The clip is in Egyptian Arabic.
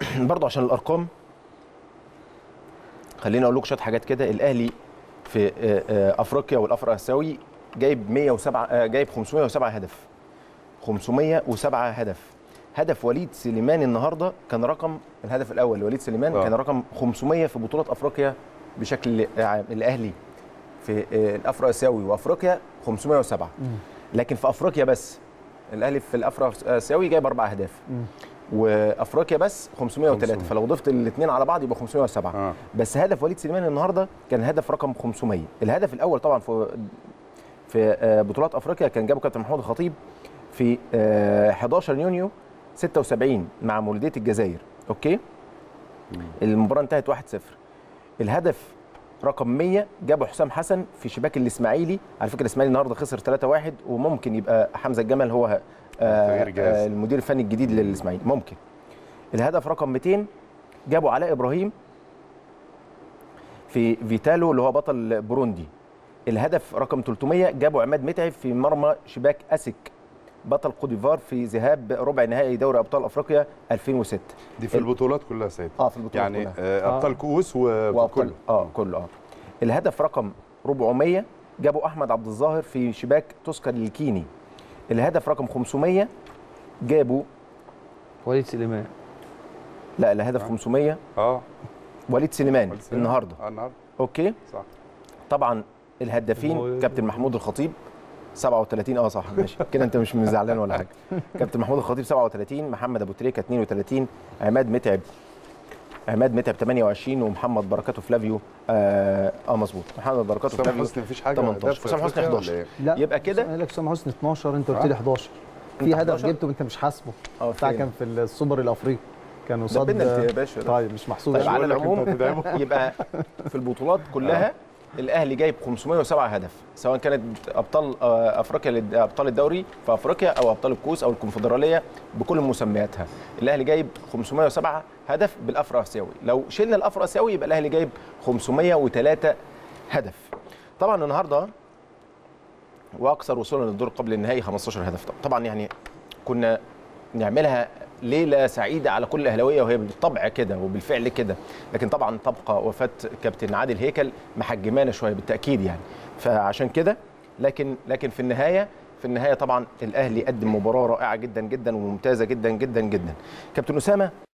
برضه عشان الارقام خليني اقول لكم شويه حاجات كده الاهلي في آه، آه، افريقيا والافريقيا الاسيوي جايب 107 آه، جايب 507 هدف 507 هدف هدف وليد سليمان النهارده كان رقم الهدف الاول لوليد سليمان آه. كان رقم 500 في بطولات افريقيا بشكل عام الاهلي في آه، الافريقيا الاسيوي وافريقيا 507 لكن في افريقيا بس الاهلي في الافريقيا الاسيوي جايب اربع اهداف وافريقيا بس 503 500. فلو ضفت الاثنين على بعض يبقى 507 آه. بس هدف وليد سليمان النهارده كان هدف رقم 500 الهدف الاول طبعا في في آه، بطولات افريقيا كان جابه كابتن محمود الخطيب في آه، 11 يونيو 76 مع مولوديه الجزائر اوكي المباراه انتهت 1-0 الهدف رقم 100 جابه حسام حسن في شباك الاسماعيلي على فكره الاسماعيلي النهارده خسر 3-1 وممكن يبقى حمزه الجمل هو آه، تغيير جاهز. آه، المدير الفني الجديد للاسماعيلي ممكن الهدف رقم 200 جابه علاء ابراهيم في فيتالو اللي هو بطل بوروندي الهدف رقم 300 جابه عماد متعب في مرمى شباك اسك بطل كوديفار في ذهاب ربع نهائي دوري ابطال افريقيا 2006 دي في البطولات كلها سيد اه في البطولات يعني كلها. آه، ابطال كؤوس وابطال وكله اه كله اه الهدف رقم 400 جابه احمد عبد الظاهر في شباك تذكر الكيني الهدف رقم 500 جابه وليد سليمان لا الهدف 500 اه وليد سليمان وليد سليمان. النهارده اه النهارده اوكي صح طبعا الهدافين هو- كابتن محمود الخطيب 37 اه صح ماشي كده انت مش مزعلان ولا حاجه كابتن محمود الخطيب 37 محمد ابو تريكه 32 عماد متعب عماد متعب 28 ومحمد بركاته فلافيو اه, آه مظبوط محمد بركاته حسام فلافيو حسني مفيش حاجه 18. ده في حسام حسني أفريقيا 11. ولا إيه؟ لا يبقى كده- قال لك حسام حسني 12 انت قلت آه. لي 11 أنت في هدف 11 جبته انت مش حاسبه اه بتاع فين؟ كان في السوبر الافريقي كان ده قصاد بينالتي يا باشا ده. طيب مش محسوب طيب مش على بقول لك العموم أنت هتتعبه. يبقى في البطولات كلها الاهلي جايب 507 هدف سواء كانت ابطال آه، افريقيا لد- ابطال الدوري في افريقيا او ابطال الكؤوس او الكونفدراليه بكل مسمياتها الاهلي جايب 507 هدف بالافرو اسيوي لو شلنا الافرو اسيوي يبقى الاهلي جايب 503 هدف طبعا النهارده واكثر وصولا للدور قبل النهائي 15 هدف طبعا يعني كنا نعملها ليله سعيده على كل اهلاويه وهي بالطبع كده وبالفعل كده لكن طبعا تبقى وفاه كابتن عادل هيكل محجمانا شويه بالتاكيد يعني فعشان كده لكن لكن في النهايه في النهايه طبعا الاهلي قدم مباراه رائعه جدا جدا وممتازه جدا جدا جدا كابتن اسامه